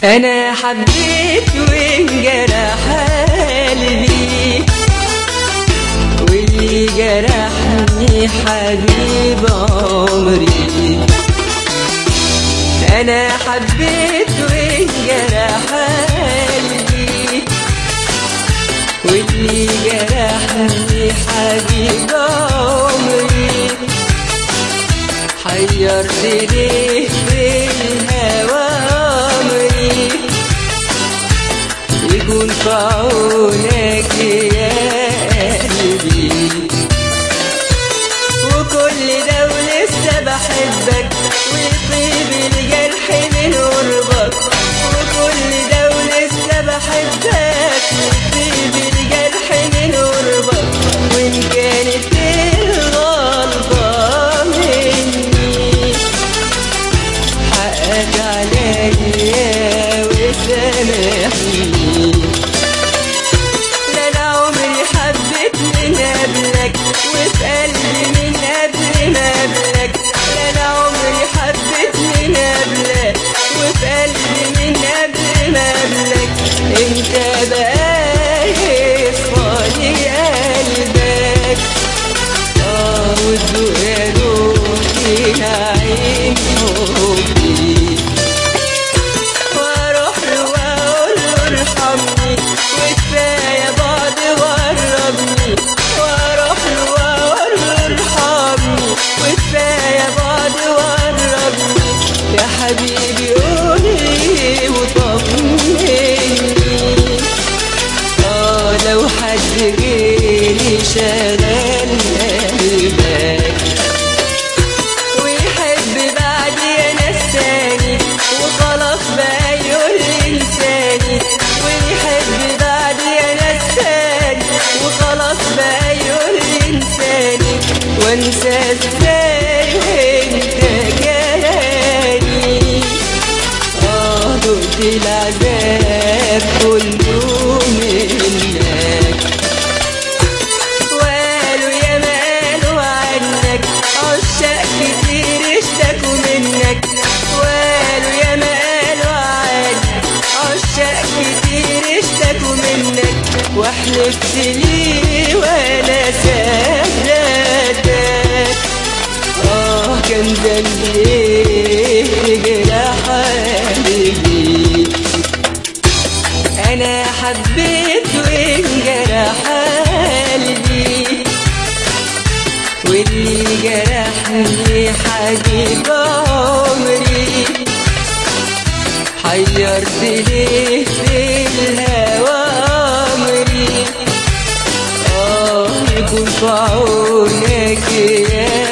انا حبيت وانجرح قلبي واللي جرحني حبيب عمري انا حبيت وانجرح قلبي واللي جرحني حبيب عمري حيرت ليه في الهوى عمري يكون في عونك يا قلبي وكل ده ولسه بحبك ويطيب الجرح من قربك وكل ده ولسه بحبك ويطيب الجرح من قربك وإن كانت الغلطة مني حقك عليا وسامحني لا انا عمري حبيت من قبلك وفي قلبي من قبل ما قبلك لا انا عمري حبيت من قبلك وفي قلبي من قبل ما قبلك انت بقى يصفالي قلبك اه والذوق يا روحي نعيم حبي واروح له واقول له ارحمني وكفايه بعد غربني واروح له واقول له ارحمني وكفايه بعد غربني يا حبيبي قولي وطمني اه لو حد غيري شغال قلبك ويحب بعدي ناس تاني وخلاص بقى يقول انساني ويحب بعدي ناس تاني وخلاص بقى يقول انساني وانسى ازاي وانت جاني اه دقت العذاب كله منك وقالوا يا ما قالوا عنك عشاق كتير اشتكوا منك وقالوا يا ما قالوا عنك عشاق كتير اشتكوا منك وحلفت لي وانا صدقتك اه كان ذنبي ايه تجرح قلبي انا حبيت وانجرح قلبي واللي جرحني حبيب عمري حيرت ليه في الهوى عمري اه يكون في عونك يا